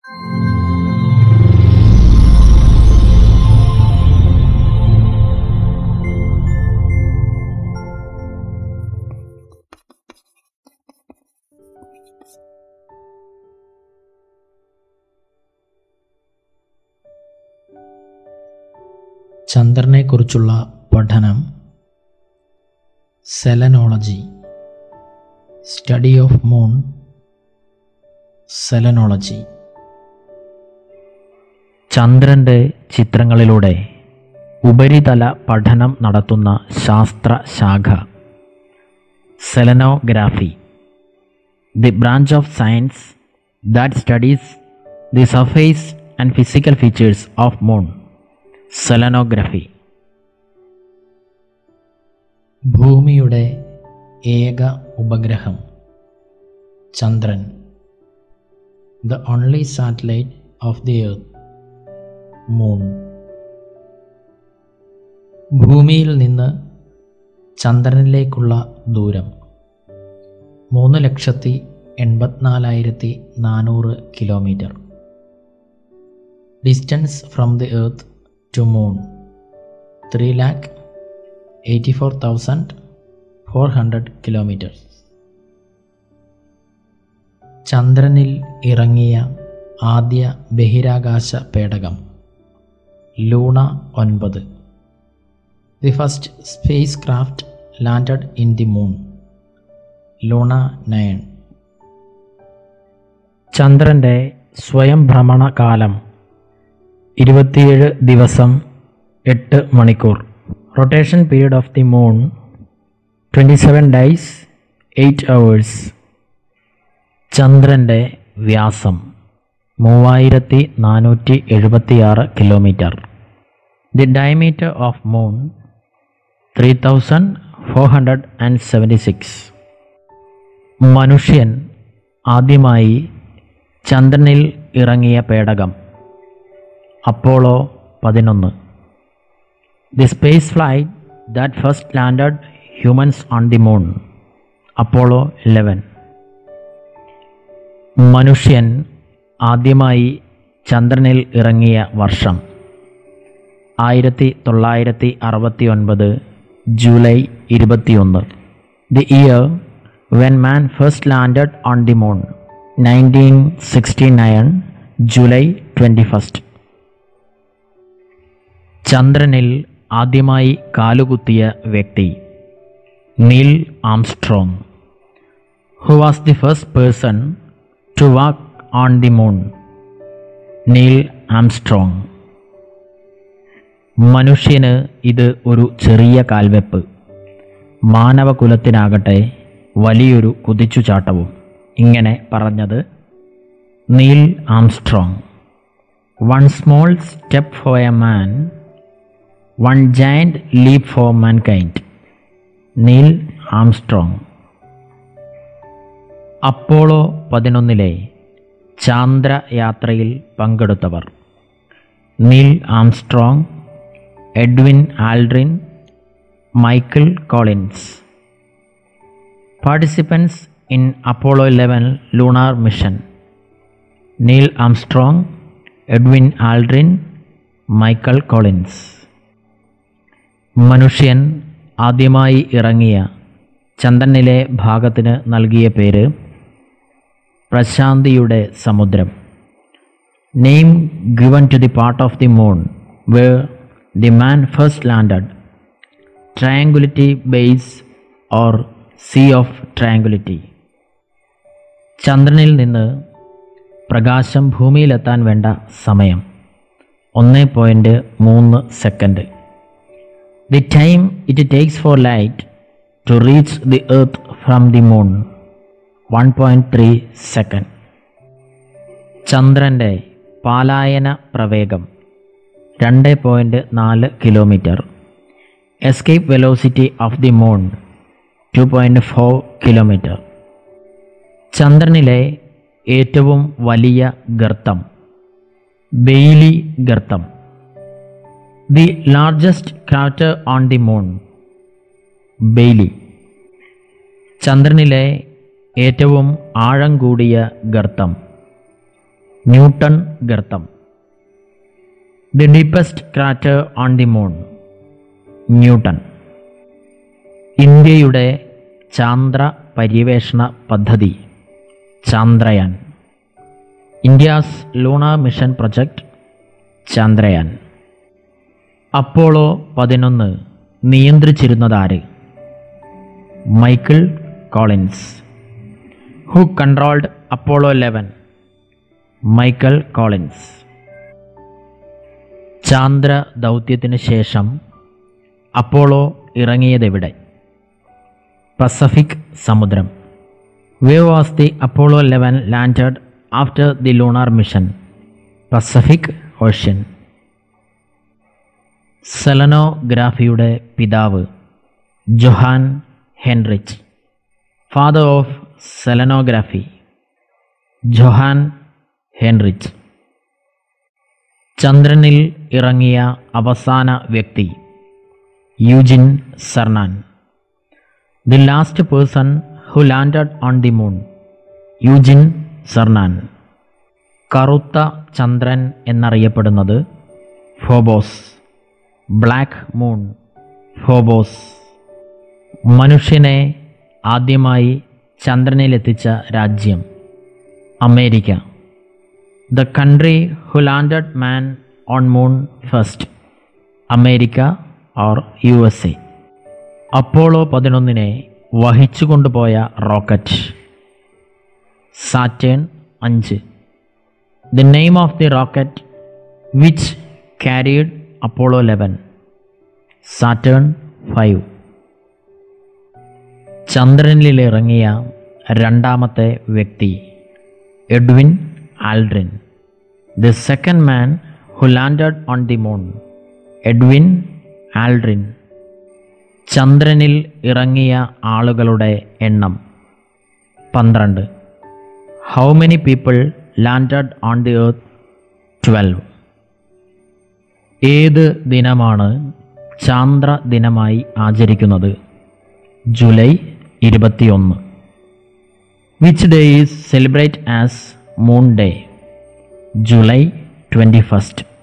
ചന്ദ്രനെക്കുറിച്ചുള്ള പഠനം selenology study of moon selenology ചന്ദ്രൻ്റെ ചിത്രങ്ങളിലൂടെ ഉപരിതല പഠനം നടത്തുന്ന ശാസ്ത്ര ശാഖ selenography the branch of science that studies the surface and physical features of moon selenography ഭൂമിയുടെ ഏക ഉപഗ്രഹം ചന്ദ്രൻ the only satellite of the earth moon ഭൂമിയിൽ നിന്ന് ചന്ദ്രനിലേക്കുള്ള ദൂരം മൂന്ന് ലക്ഷത്തി എൺപത്തിനാലായിരത്തി നാനൂറ് kilometre distance from the earth to moon three lakh eighty four thousand four hundred kilometres ചന്ദ്രനിൽ ഇറങ്ങിയ ആദ്യ ബഹിരാകാശ പേടകം ലൂണ ഒൻപത് the first spacecraft landed in the moon Luna nine ചന്ദ്രൻ്റെ സ്വയം ഭ്രമണ കാലം ഇരുപത്തിയേഴ് ദിവസം എട്ട് മണിക്കൂർ rotation period of the moon twenty seven days eight hours ചന്ദ്രൻ്റെ വ്യാസം മൂവായിരത്തി നാനൂറ്റി എഴുപത്തിയാറ് kilometre the diameter of moon three thousand four hundred and seventy six മനുഷ്യൻ ആദ്യമായി ചന്ദ്രനിൽ ഇറങ്ങിയ പേടകം അപ്പോളോ പതിനൊന്ന് the space flight that first landed humans on the moon Apollo eleven മനുഷ്യൻ ആദ്യമായി ചന്ദ്രനിൽ ഇറങ്ങിയ വർഷം ആയിരത്തി തൊള്ളായിരത്തി അറുപത്തി ഒൻപത് ജൂലൈ ഇരുപത്തിയൊന്ന് the year when man first landed on the moon nineteen sixty nine July twenty first ചന്ദ്രനിൽ ആദ്യമായി കാലുകുത്തിയ വ്യക്തി Neil Armstrong who was the first person to walk on the moon Neil Armstrong മനുഷ്യന് ഇത് ഒരു ചെറിയ കാൽവെപ്പ് മാനവകുലത്തിനാകട്ടെ വലിയൊരു കുതിച്ചുചാട്ടവും ഇങ്ങനെ പറഞ്ഞത് Neil Armstrong one small step for a man one giant leap for mankind Neil Armstrong Apollo പതിനൊന്നിലെ ചാന്ദ്രയാത്രയിൽ പങ്കെടുത്തവർ Neil Armstrong Edwin Aldrin Michael Collins participants in Apollo eleven lunar mission Neil Armstrong Edwin Aldrin Michael Collins മനുഷ്യൻ ആദ്യമായി ഇറങ്ങിയ ചന്ദ്രനിലെ ഭാഗത്തിന് നൽകിയ പേര് പ്രശാന്തിയുടെ സമുദ്രം name given to the part of the moon where the man first landed tranquillity base or sea of tranquillity ചന്ദ്രനിൽ നിന്ന് പ്രകാശം ഭൂമിയിലെത്താൻ വേണ്ട സമയം ഒന്ന് പോയിൻറ്റ് മൂന്ന് second the time it takes for light to reach the earth from the moon one point three second ചന്ദ്രൻ്റെ പാലായന പ്രവേഗം രണ്ട് പോയിൻറ്റ് നാല് kilometre escape velocity of the moon two point four kilometre ചന്ദ്രനിലെ ഏറ്റവും വലിയ ഗർത്തം ബെയിലി ഗർത്തം the largest crater on the moon Bailly ചന്ദ്രനിലെ ഏറ്റവും ആഴം കൂടിയ ഗർത്തം ന്യൂട്ടൺ ഗർത്തം the deepest crater on the moon Newton ഇന്ത്യയുടെ ചാന്ദ്ര പര്യവേഷണ പദ്ധതി Chandrayaan India's lunar mission project Chandrayaan Apollo പതിനൊന്ന് നിയന്ത്രിച്ചിരുന്നതാര് Michael Collins who controlled Apollo eleven Michael Collins ചാന്ദ്ര ദൗത്യത്തിന് ശേഷം അപ്പോളോ ഇറങ്ങിയതെവിടെ പസഫിക് സമുദ്രം where was the Apollo eleven landed after the lunar mission Pacific Ocean സെലനോഗ്രാഫിയുടെ പിതാവ് Johann Heinrich father of selenography Johann Heinrich ചന്ദ്രനിൽ ഇറങ്ങിയ അവസാന വ്യക്തി Eugene Cernan the last person who landed on the moon Eugene Cernan കറുത്ത ചന്ദ്രൻ എന്നറിയപ്പെടുന്നത് Phobos black moon Phobos മനുഷ്യനെ ആദ്യമായി ചന്ദ്രനിലെത്തിച്ച രാജ്യം America the country who landed man on moon first America or U S A Apollo പതിനൊന്നിനെ വഹിച്ചുകൊണ്ടുപോയ rocket Saturn അഞ്ച് the name of the rocket which carried Apollo eleven Saturn five ചന്ദ്രനിലിറങ്ങിയ രണ്ടാമത്തെ വ്യക്തി Edwin Aldrin the second man who landed on the moon Edwin Aldrin ചന്ദ്രനിൽ ഇറങ്ങിയ ആളുകളുടെ എണ്ണം പന്ത്രണ്ട് how many people landed on the earth twelve ഏത് ദിനമാണ് ചാന്ദ്ര ദിനമായി ആചരിക്കുന്നത് ജൂലൈ ഇരുപത്തിയൊന്ന് which day is celebrate as moon day July twenty first